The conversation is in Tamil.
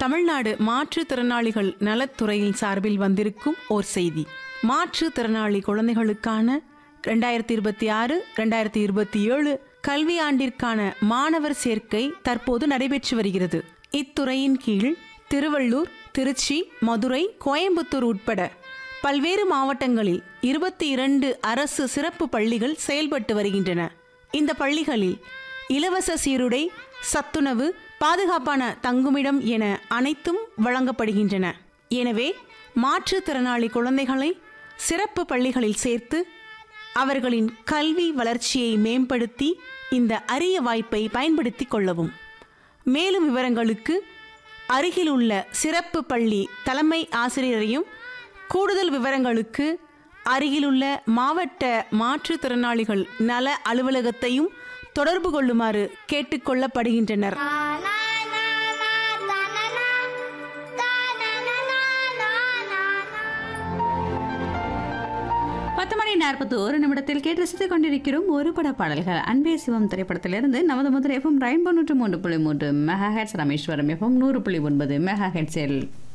தமிழ்நாடு மாற்றுத்திறனாளிகள் நலத்துறையின் சார்பில் வந்திருக்கும் ஓர் செய்தி மாற்றுத்திறனாளி குழந்தைகளுக்கான ரெண்டாயிரத்தி இருபத்தி ஆறு ரெண்டாயிரத்தி இருபத்தி ஏழு கல்வியாண்டிற்கான மாணவர் சேர்க்கை தற்போது நடைபெற்று வருகிறது இத்துறையின் கீழ் திருவள்ளூர் திருச்சி மதுரை கோயம்புத்தூர் உட்பட பல்வேறு மாவட்டங்களில் இருபத்தி இரண்டு அரசு சிறப்பு பள்ளிகள் செயல்பட்டு வருகின்றன இந்த பள்ளிகளில் இலவச சீருடை சத்துணவு பாதுகாப்பான தங்குமிடம் என அனைத்தும் வழங்கப்படுகின்றன எனவே மாற்றுத்திறனாளி குழந்தைகளை சிறப்பு பள்ளிகளில் சேர்த்து அவர்களின் கல்வி வளர்ச்சியை மேம்படுத்தி இந்த அரிய வாய்ப்பை பயன்படுத்திக் கொள்ளவும் மேலும் விவரங்களுக்கு அருகில் உள்ள சிறப்பு பள்ளி தலைமை ஆசிரியரையும் கூடுதல் விவரங்களுக்கு அருகிலுள்ள மாவட்ட மாற்றுத்திறனாளிகள் நல அலுவலகத்தையும் தொடர்பு கொள்ளுமாறு கேட்டுக்கொள்ளப்படுகின்றனர் பத்து மணி நாற்பத்தி ஒரு நிமிடத்தில் கேட்டு ரசித்துக் கொண்டிருக்கிறோம் ஒரு பட பாடல்கள் அன்பே சிவம் திரைப்படத்திலிருந்து நமது முதல் எஃப்எம் ரெயின்போ நூற்று மூன்று புள்ளி மூன்று மெகா ஹெட்ஸ் ராமேஸ்வரம் எஃப்எம் நூறு புள்ளி ஒன்பது மெகா ஹெட்ஸில்